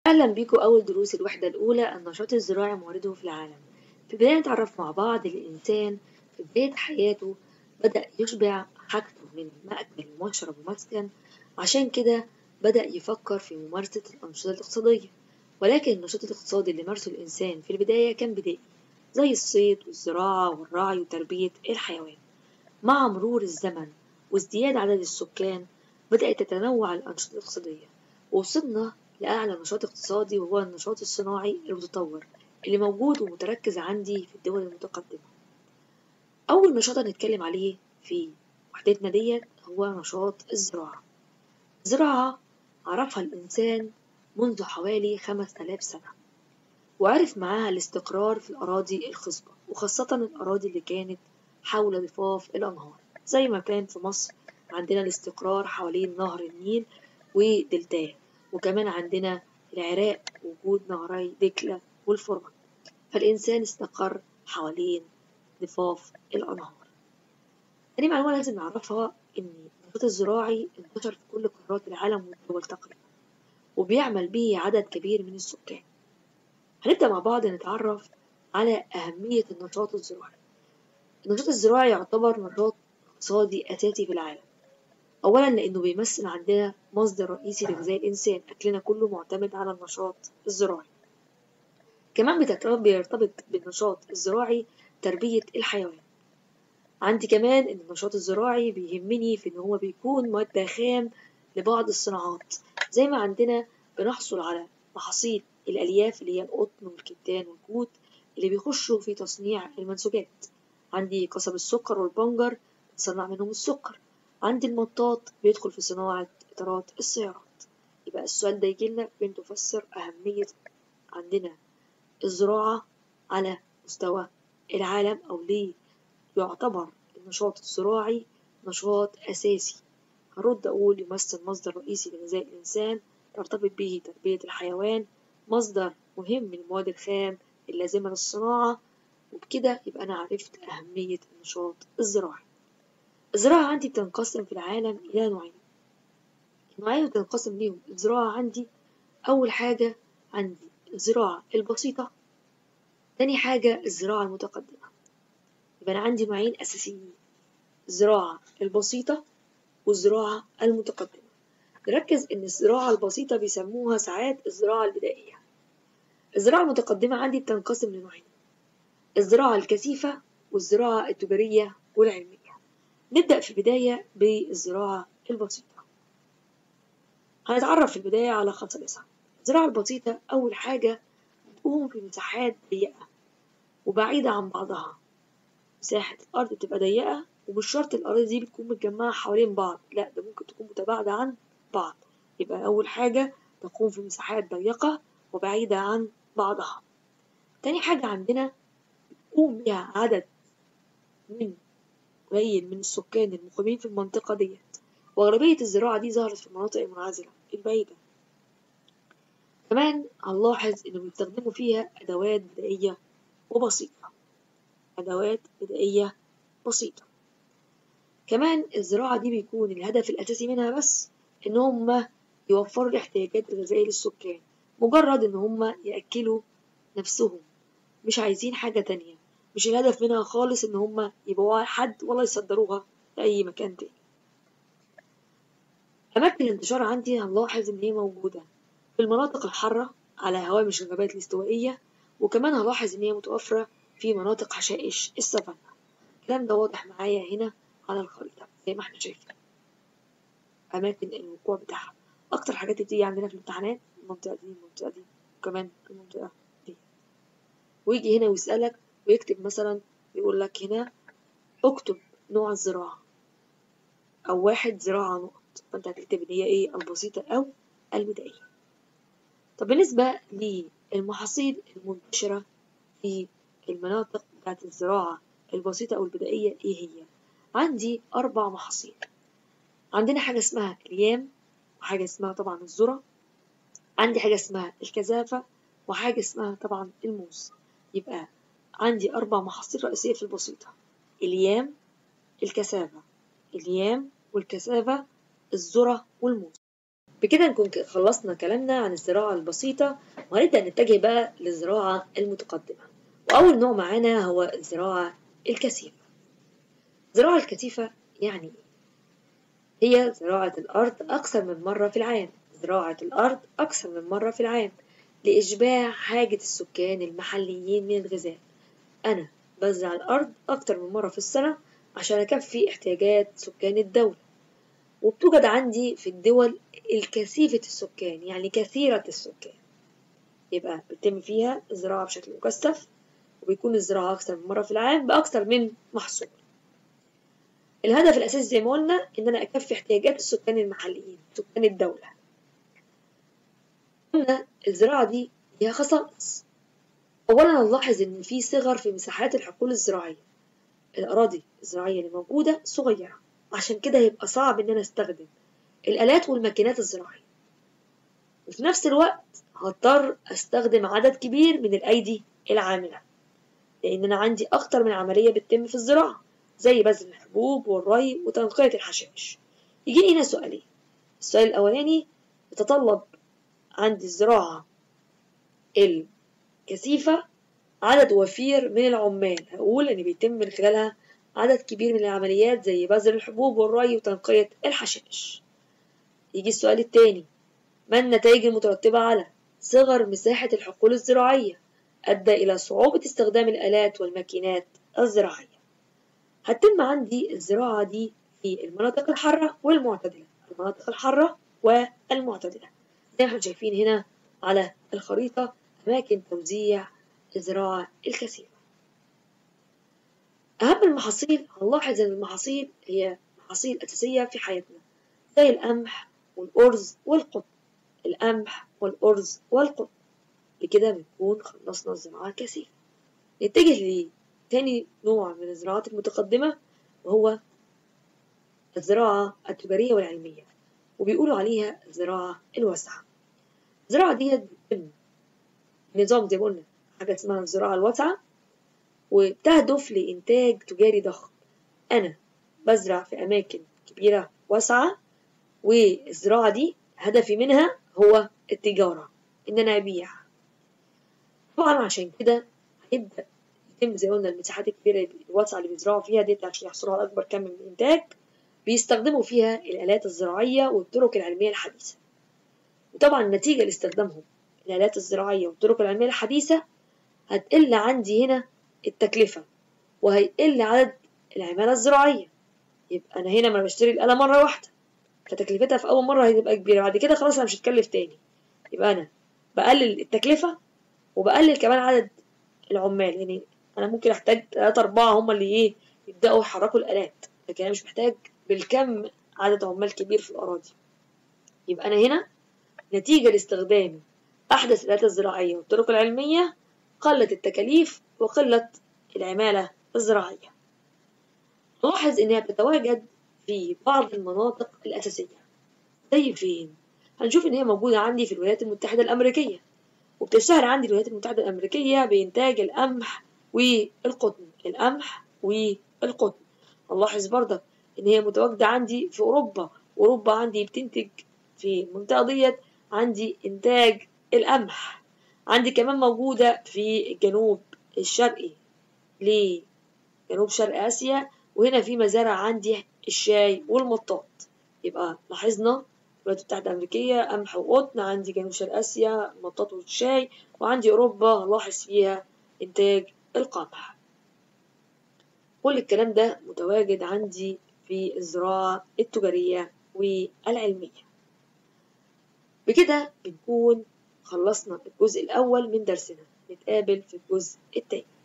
أهلا بيكم أول دروس الوحدة الأولى النشاط الزراعي موارده في العالم في البداية نتعرف مع بعض الإنسان في بداية حياته بدأ يشبع حاجته من مأكل ومشرب ومسكن عشان كده بدأ يفكر في ممارسة الأنشطة الاقتصادية ولكن النشاط الاقتصادي اللي مارسه الإنسان في البداية كان بدائي زي الصيد والزراعة والرعي وتربية الحيوان مع مرور الزمن وازدياد عدد السكان بدأت تتنوع الأنشطة الاقتصادية ووصلنا لأعلى نشاط اقتصادي وهو النشاط الصناعي المتطور اللي موجود ومتركز عندي في الدول المتقدمة أول نشاط هنتكلم عليه في وحدتنا ديت هو نشاط الزراعة الزراعة عرفها الإنسان منذ حوالي خمس آلاف سنة وعرف معاها الاستقرار في الأراضي الخصبة وخاصة الأراضي اللي كانت حول ضفاف الأنهار زي ما كان في مصر عندنا الاستقرار حوالين نهر النيل ودلتاه وكمان عندنا العراق وجود نهري دجلة والفرات فالإنسان استقر حوالين ضفاف الأنهار تاني معلومة لازم نعرفها إن النشاط الزراعي انتشر في كل قارات العالم والدول تقريبا وبيعمل به عدد كبير من السكان هنبدأ مع بعض نتعرف على أهمية النشاط الزراعي النشاط الزراعي يعتبر نشاط اقتصادي أساسي في العالم أولا لأنه بيمثل عندنا مصدر رئيسي لغذاء الإنسان أكلنا كله معتمد على النشاط الزراعي كمان بيرتبط بالنشاط الزراعي تربية الحيوان عندي كمان إن النشاط الزراعي بيهمني في إن هو بيكون مادة خام لبعض الصناعات زي ما عندنا بنحصل على محاصيل الألياف اللي هي القطن والكتان والجود اللي بيخشوا في تصنيع المنسوجات عندي قصب السكر والبنجر بنصنع منهم السكر عندي المطاط بيدخل في صناعة إطارات السيارات يبقى السؤال ده يجيلنا بين تفسر أهمية عندنا الزراعة على مستوى العالم أو ليه يعتبر النشاط الزراعي نشاط أساسي هرد أقول يمثل مصدر رئيسي لغذاء الإنسان ترتبط به تربية الحيوان مصدر مهم من المواد الخام اللازمة للصناعة وبكده يبقى أنا عرفت أهمية النشاط الزراعي الزراعة عندي بتنقسم في العالم إلى نوعين النوعين اللي بتنقسم ليهم الزراعة عندي أول حاجة عندي الزراعة البسيطة تاني حاجة الزراعة المتقدمة يبقى أنا عندي نوعين أساسيين الزراعة البسيطة والزراعة المتقدمة نركز إن الزراعة البسيطة بيسموها ساعات الزراعة البدائية الزراعة المتقدمة عندي بتنقسم لنوعين الزراعة الكثيفة والزراعة التجارية والعلمية نبدأ في البداية بالزراعة البسيطة هنتعرف في البداية على خصائصها الزراعة البسيطة أول حاجة بتقوم في مساحات ضيقة وبعيدة عن بعضها مساحة الأرض بتبقى ضيقة ومش شرط الأراضي دي بتكون متجمعة حوالين بعض لا ده ممكن تكون متباعدة عن بعض يبقى أول حاجة تقوم في مساحات ضيقة وبعيدة عن بعضها تاني حاجة عندنا بتقوم بها عدد من قليل من السكان المقيمين في المنطقة ديت وأغلبية الزراعة دي ظهرت في المناطق المنعزلة البعيدة كمان هنلاحظ إنه بيستخدموا فيها أدوات بدائية وبسيطة أدوات بدائية بسيطة كمان الزراعة دي بيكون الهدف الأساسي منها بس إن هما يوفروا الاحتياجات الغذائية للسكان مجرد إن هما يأكلوا نفسهم مش عايزين حاجة تانية مش الهدف منها خالص إن هما يبيعوها لحد ولا يصدروها لأي مكان تاني أماكن الانتشار عندي هنلاحظ إن هي موجودة في المناطق الحارة على هوامش الغابات الاستوائية وكمان هلاحظ إن هي متوفرة في مناطق حشائش السافانا الكلام ده واضح معايا هنا على الخريطة زي ما احنا شايفين أماكن الوقوع بتاعها أكتر حاجات اللي بتيجي عندنا في الامتحانات المنطقة دي المنطقة دي وكمان المنطقة دي ويجي هنا ويسألك ويكتب مثلا يقول لك هنا اكتب نوع الزراعة أو واحد زراعة نقط فأنت هتكتب إن هي إيه البسيطة أو البدائية طب بالنسبة للمحاصيل المنتشرة في المناطق بتاعت الزراعة البسيطة أو البدائية إيه هي؟ عندي أربع محاصيل عندنا حاجة اسمها اليام وحاجة اسمها طبعا الذرة عندي حاجة اسمها الكثافة وحاجة اسمها طبعا الموز يبقى عندي أربع محاصيل رئيسية في البسيطة اليام الكثافة اليام والكثافة الذرة والموز بكده نكون خلصنا كلامنا عن الزراعة البسيطة وهنبدأ نتجه بقى للزراعة المتقدمة وأول نوع معانا هو الزراعة الكثيفة الزراعة الكثيفة يعني هي زراعة الأرض أكثر من مرة في العام زراعة الأرض أكثر من مرة في العام لإشباع حاجة السكان المحليين من الغذاء أنا بزرع الأرض أكتر من مرة في السنة عشان أكفي احتياجات سكان الدولة وبتوجد عندي في الدول الكثيفة السكان يعني كثيرة السكان يبقى بيتم فيها الزراعة بشكل مكثف وبيكون الزراعة أكثر من مرة في العام بأكثر من محصول الهدف الأساسي زي ما قلنا إن أنا أكفي احتياجات السكان المحليين سكان الدولة قلنا الزراعة دي ليها خصائص أولا نلاحظ إن في صغر في مساحات الحقول الزراعية الأراضي الزراعية اللي موجودة صغيرة عشان كده هيبقى صعب إن أنا أستخدم الآلات والماكينات الزراعية وفي نفس الوقت هضطر أستخدم عدد كبير من الأيدي العاملة لأن أنا عندي أكتر من عملية بتتم في الزراعة زي بذر الحبوب والري وتنقية الحشائش يجيني هنا سؤالين السؤال الأولاني يتطلب عند الزراعة الكثيفة عدد وفير من العمال هقول إن بيتم من خلالها عدد كبير من العمليات زي بذر الحبوب والري وتنقية الحشائش يجي السؤال التاني ما النتائج المترتبة على صغر مساحة الحقول الزراعية أدى إلى صعوبة استخدام الآلات والماكينات الزراعية هتتم عندي الزراعة دي في المناطق الحارة والمعتدلة المناطق الحارة والمعتدلة زي ما احنا شايفين هنا على الخريطة أماكن توزيع الزراعة الكثيرة أهم المحاصيل هنلاحظ إن المحاصيل هي محاصيل أساسية في حياتنا زي القمح والأرز والقطن القمح والأرز والقطن بكده بنكون خلصنا الزراعة الكثيرة نتجه لتاني نوع من الزراعات المتقدمة وهو الزراعة التجارية والعلمية وبيقولوا عليها الزراعة الواسعة الزراعة دي بتتم نظام زي ما قلنا حاجة اسمها الزراعة الواسعة وبتهدف لإنتاج تجاري ضخم أنا بزرع في أماكن كبيرة واسعة والزراعة دي هدفي منها هو التجارة إن أنا أبيع طبعا عشان كده هيبدأ يتم زي ما قلنا المساحات الكبيرة الواسعة اللي بيزرعوا فيها ديت عشان يحصلوا على أكبر كم من الإنتاج بيستخدموا فيها الآلات الزراعية والطرق العلمية الحديثة وطبعا نتيجة لاستخدامهم الآلات الزراعية والطرق العلمية الحديثة هتقل عندي هنا التكلفة وهيقل عدد العمالة الزراعية يبقى أنا هنا ما بشتري الآلة مرة واحدة فتكلفتها في أول مرة هتبقى كبيرة بعد كده خلاص أنا مش هتكلف تاني يبقى أنا بقلل التكلفة وبقلل كمان عدد العمال يعني أنا ممكن أحتاج تلاتة أربعة هما اللي إيه يبدأوا يحركوا الآلات لكن أنا مش محتاج بالكم عدد عمال كبير في الأراضي يبقى أنا هنا نتيجة لاستخدام أحدث الآلات الزراعية والطرق العلمية قلت التكاليف وقلة العمالة الزراعية نلاحظ إنها بتتواجد في بعض المناطق الأساسية زي فين؟ هنشوف إن هي موجودة عندي في الولايات المتحدة الأمريكية وبتشتهر عندي الولايات المتحدة الأمريكية بإنتاج القمح والقطن القمح والقطن نلاحظ برضك إن هي متواجدة عندي في أوروبا أوروبا عندي بتنتج في المنطقة ديت عندي إنتاج القمح عندي كمان موجودة في الجنوب الشرقي لجنوب شرق آسيا وهنا في مزارع عندي الشاي والمطاط يبقى لاحظنا الولايات المتحدة الأمريكية قمح وقطن عندي جنوب شرق آسيا المطاط والشاي وعندي أوروبا لاحظ فيها إنتاج القمح كل الكلام ده متواجد عندي في الزراعة التجارية والعلمية بكده بنكون خلصنا الجزء الأول من درسنا نتقابل في الجزء التاني